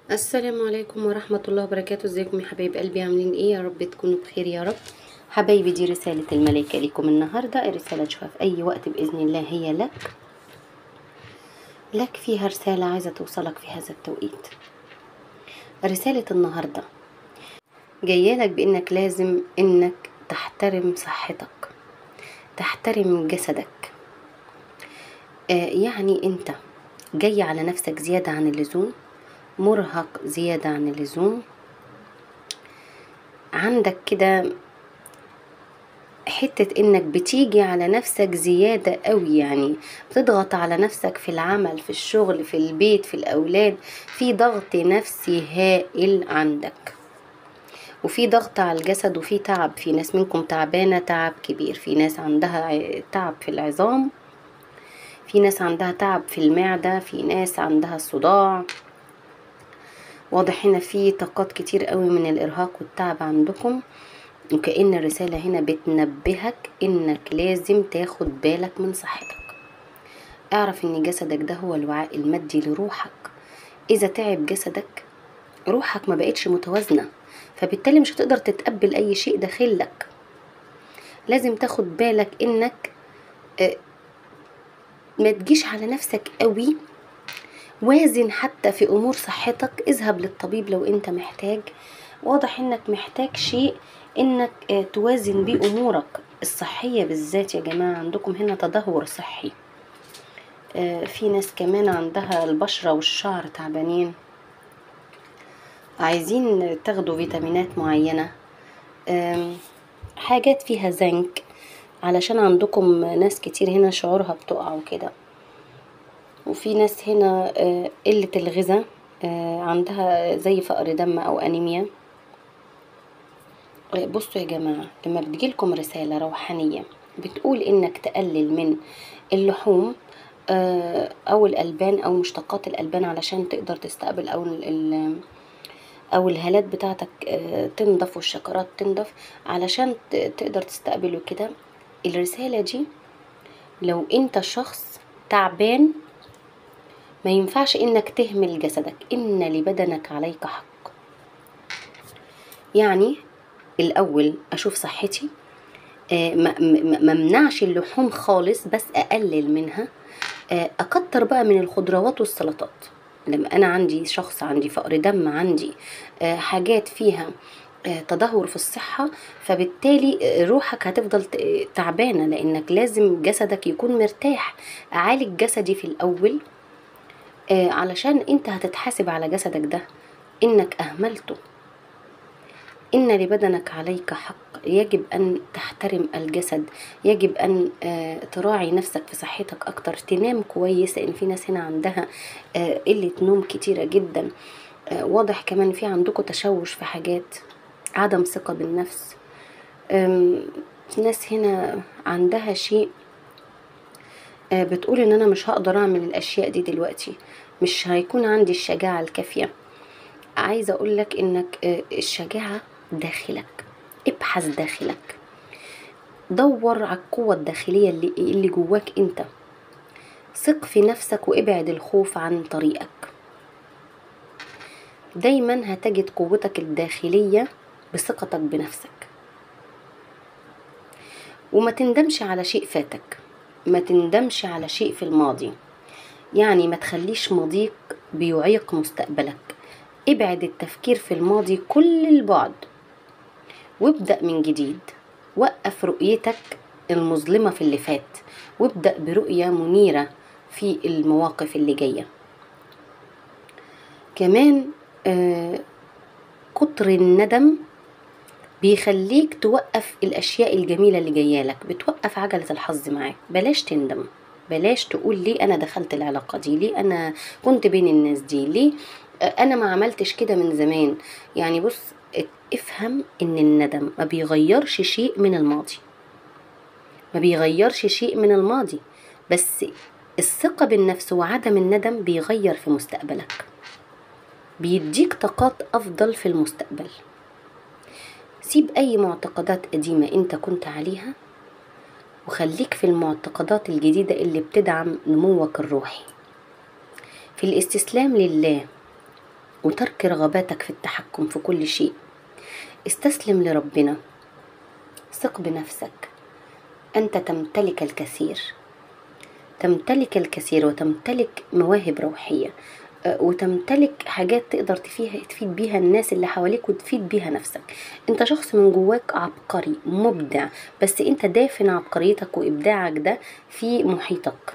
السلام عليكم ورحمة الله وبركاته ازيكم يا حبايب قلبي عاملين ايه يا رب تكونوا بخير يا رب حبايبي دي رسالة الملائكة لكم النهاردة الرسالة تشوفها في أي وقت بإذن الله هي لك لك فيها رسالة عايزة توصلك في هذا التوقيت رسالة النهاردة جاية لك بإنك لازم إنك تحترم صحتك تحترم جسدك آه يعني أنت جاي على نفسك زيادة عن اللزوم مرهق زيادة عن اللزوم عندك كده حتة انك بتيجي على نفسك زيادة قوي يعني بتضغط على نفسك في العمل في الشغل في البيت في الاولاد في ضغط نفسي هائل عندك وفي ضغط على الجسد وفي تعب في ناس منكم تعبانة تعب كبير في ناس عندها تعب في العظام في ناس عندها تعب في المعدة في ناس عندها صداع واضح هنا في طاقات كتير قوي من الارهاق والتعب عندكم وكأن الرسالة هنا بتنبهك انك لازم تاخد بالك من صحتك اعرف ان جسدك ده هو الوعاء المادي لروحك اذا تعب جسدك روحك ما بقتش متوازنة فبالتالي مش هتقدر تتقبل اي شيء داخلك لازم تاخد بالك انك ما تجيش على نفسك قوي وازن حتى في امور صحتك اذهب للطبيب لو انت محتاج واضح انك محتاج شيء انك توازن بيه امورك الصحيه بالذات يا جماعه عندكم هنا تدهور صحي في ناس كمان عندها البشره والشعر تعبانين عايزين تاخدوا فيتامينات معينه حاجات فيها زنك علشان عندكم ناس كتير هنا شعورها بتقع وكده وفي ناس هنا قلة الغذاء عندها زي فقر دم أو أنيميا بصوا يا جماعة لما بتجيلكم رسالة روحانية بتقول إنك تقلل من اللحوم أو الألبان أو مشتقات الألبان علشان تقدر تستقبل أو أو الهالات بتاعتك تنضف والشكرات تنضف علشان تقدر تستقبله كده الرسالة دي لو انت شخص تعبان ما ينفعش انك تهمل جسدك ان لبدنك عليك حق يعني الاول اشوف صحتي ما امنعش اللحوم خالص بس اقلل منها اكتر بقى من الخضروات والسلطات لما انا عندي شخص عندي فقر دم عندي حاجات فيها تدهور في الصحة فبالتالي روحك هتفضل تعبانة لأنك لازم جسدك يكون مرتاح أعالج جسدي في الأول علشان انت هتتحاسب على جسدك ده انك اهملته ان لبدنك عليك حق يجب ان تحترم الجسد يجب ان تراعي نفسك في صحتك اكتر تنام كويس لان في ناس هنا عندها قلة نوم كتيرة جدا واضح كمان في عندكم تشوش في حاجات عدم ثقة بالنفس ناس هنا عندها شيء بتقول ان انا مش هقدر اعمل الاشياء دي دلوقتي مش هيكون عندي الشجاعة الكافية عايزة اقولك انك الشجاعة داخلك ابحث داخلك دور على القوة الداخلية اللي, اللي جواك انت ثق في نفسك وابعد الخوف عن طريقك دايما هتجد قوتك الداخلية بثقتك بنفسك وما تندمش على شيء فاتك ما تندمش على شيء في الماضي يعني ما تخليش ماضيك بيعيق مستقبلك ابعد التفكير في الماضي كل البعد وابدأ من جديد وقف رؤيتك المظلمة في اللي فات وابدأ برؤية منيرة في المواقف اللي جاية كمان آه كتر الندم بيخليك توقف الاشياء الجميله اللي جايه لك بتوقف عجله الحظ معاك بلاش تندم بلاش تقول ليه انا دخلت العلاقه دي ليه انا كنت بين الناس دي ليه انا ما عملتش كده من زمان يعني بص افهم ان الندم ما بيغيرش شيء من الماضي ما بيغيرش شيء من الماضي بس الثقة بالنفس وعدم الندم بيغير في مستقبلك بيديك طاقات أفضل في المستقبل سيب أي معتقدات قديمة أنت كنت عليها وخليك في المعتقدات الجديدة اللي بتدعم نموك الروحي في الاستسلام لله وترك رغباتك في التحكم في كل شيء استسلم لربنا ثق بنفسك أنت تمتلك الكثير تمتلك الكثير وتمتلك مواهب روحية أه، وتمتلك حاجات تقدر تفيها تفيد بيها الناس اللي حواليك وتفيد بيها نفسك انت شخص من جواك عبقري مبدع بس انت دافن عبقريتك وابداعك ده في محيطك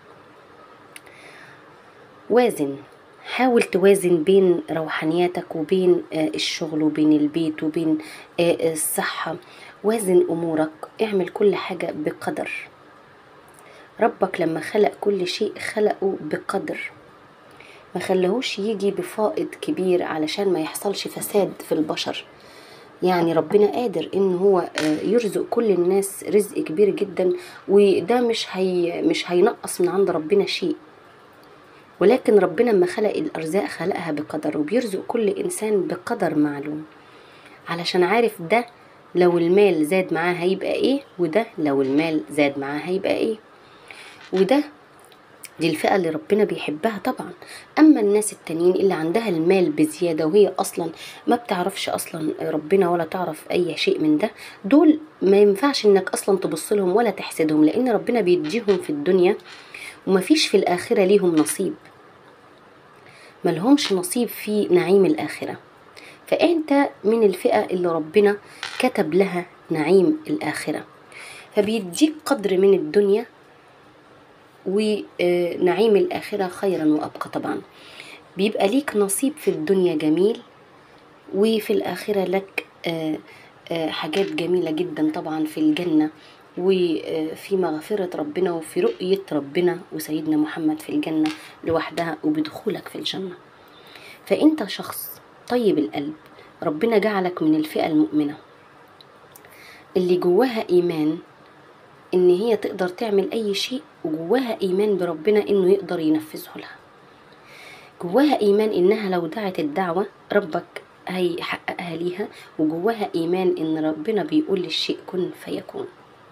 وازن حاول توازن بين روحانياتك وبين آه، الشغل وبين البيت وبين آه، الصحة وازن أمورك اعمل كل حاجة بقدر ربك لما خلق كل شيء خلقه بقدر ما خلهوش يجي بفائض كبير علشان ما يحصلش فساد في البشر يعني ربنا قادر ان هو آه، يرزق كل الناس رزق كبير جدا وده مش هي مش هينقص من عند ربنا شيء ولكن ربنا لما خلق الارزاق خلقها بقدر وبيرزق كل انسان بقدر معلوم علشان عارف ده لو المال زاد معاه هيبقى ايه وده لو المال زاد معاه هيبقى ايه وده دي الفئة اللي ربنا بيحبها طبعا أما الناس التانيين اللي عندها المال بزيادة وهي أصلا ما بتعرفش أصلا ربنا ولا تعرف أي شيء من ده دول ما ينفعش إنك أصلا تبص لهم ولا تحسدهم لأن ربنا بيديهم في الدنيا ومفيش في الآخرة ليهم نصيب ملهمش نصيب في نعيم الآخرة فأنت من الفئة اللي ربنا كتب لها نعيم الآخرة فبيديك قدر من الدنيا ونعيم الآخرة خيرا وأبقى طبعا بيبقى ليك نصيب في الدنيا جميل وفي الآخرة لك آه، آه، حاجات جميلة جدا طبعا في الجنة وفي مغفرة ربنا وفي رؤية ربنا وسيدنا محمد في الجنة لوحدها وبدخولك في الجنة فأنت شخص طيب القلب ربنا جعلك من الفئة المؤمنة اللي جواها إيمان إن هي تقدر تعمل أي شيء وجواها إيمان بربنا إنه يقدر ينفذه لها جواها إيمان إنها لو دعت الدعوة ربك هيحققها ليها وجواها إيمان إن ربنا بيقول للشيء كن فيكون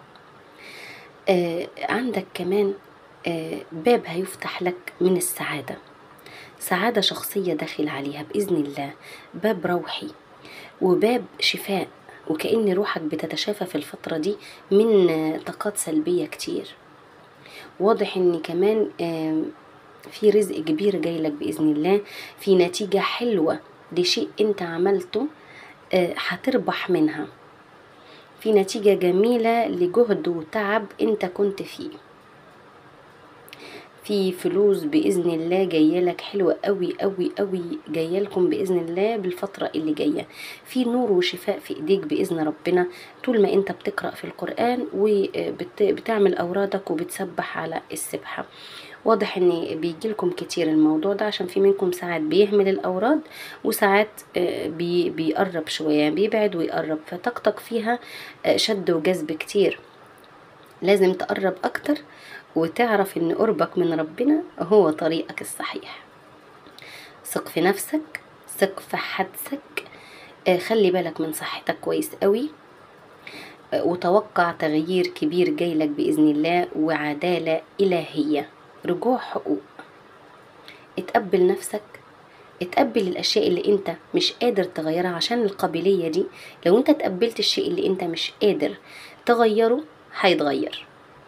آه عندك كمان آه باب هيفتح لك من السعادة سعادة شخصية داخل عليها بإذن الله باب روحي وباب شفاء وكأن روحك بتتشافى في الفترة دي من آه، طاقات سلبية كتير واضح ان كمان آه، في رزق كبير جايلك بإذن الله في نتيجة حلوة لشيء انت عملته آه، هتربح منها في نتيجة جميلة لجهد وتعب انت كنت فيه في فلوس باذن الله جايه لك حلوه قوي قوي قوي جايه لكم باذن الله بالفتره اللي جايه في نور وشفاء في ايديك باذن ربنا طول ما انت بتقرا في القران وبتعمل اورادك وبتسبح على السبحه واضح ان بيجي لكم كتير الموضوع ده عشان في منكم ساعات بيهمل الاوراد وساعات آه، بي بيقرب شويه بيبعد ويقرب فطاقتك فيها آه، شد وجذب كتير لازم تقرب اكتر وتعرف ان قربك من ربنا هو طريقك الصحيح ثق في نفسك ثق في حدسك آه، خلي بالك من صحتك كويس قوي آه، وتوقع تغيير كبير جايلك بإذن الله وعدالة إلهية رجوع حقوق اتقبل نفسك اتقبل الاشياء اللي انت مش قادر تغيرها عشان القابلية دي لو انت تقبلت الشيء اللي انت مش قادر تغيره هيتغير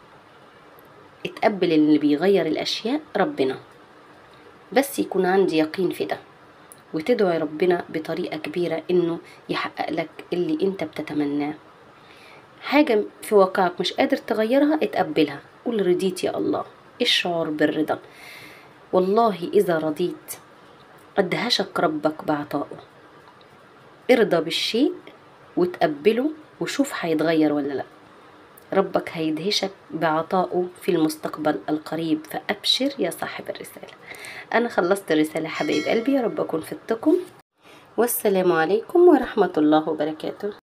اتقبل اللي بيغير الاشياء ربنا بس يكون عندي يقين في ده وتدعي ربنا بطريقة كبيرة انه يحقق لك اللي انت بتتمناه حاجة في واقعك مش قادر تغيرها اتقبلها قول رضيت يا الله الشعور بالرضا والله إذا رضيت أدهشك ربك بعطائه ارضى بالشيء وتقبله وشوف هيتغير ولا لأ ربك هيدهشك بعطائه في المستقبل القريب فأبشر يا صاحب الرسالة أنا خلصت الرسالة حبايب قلبي يا رب أكون فدتكم والسلام عليكم ورحمة الله وبركاته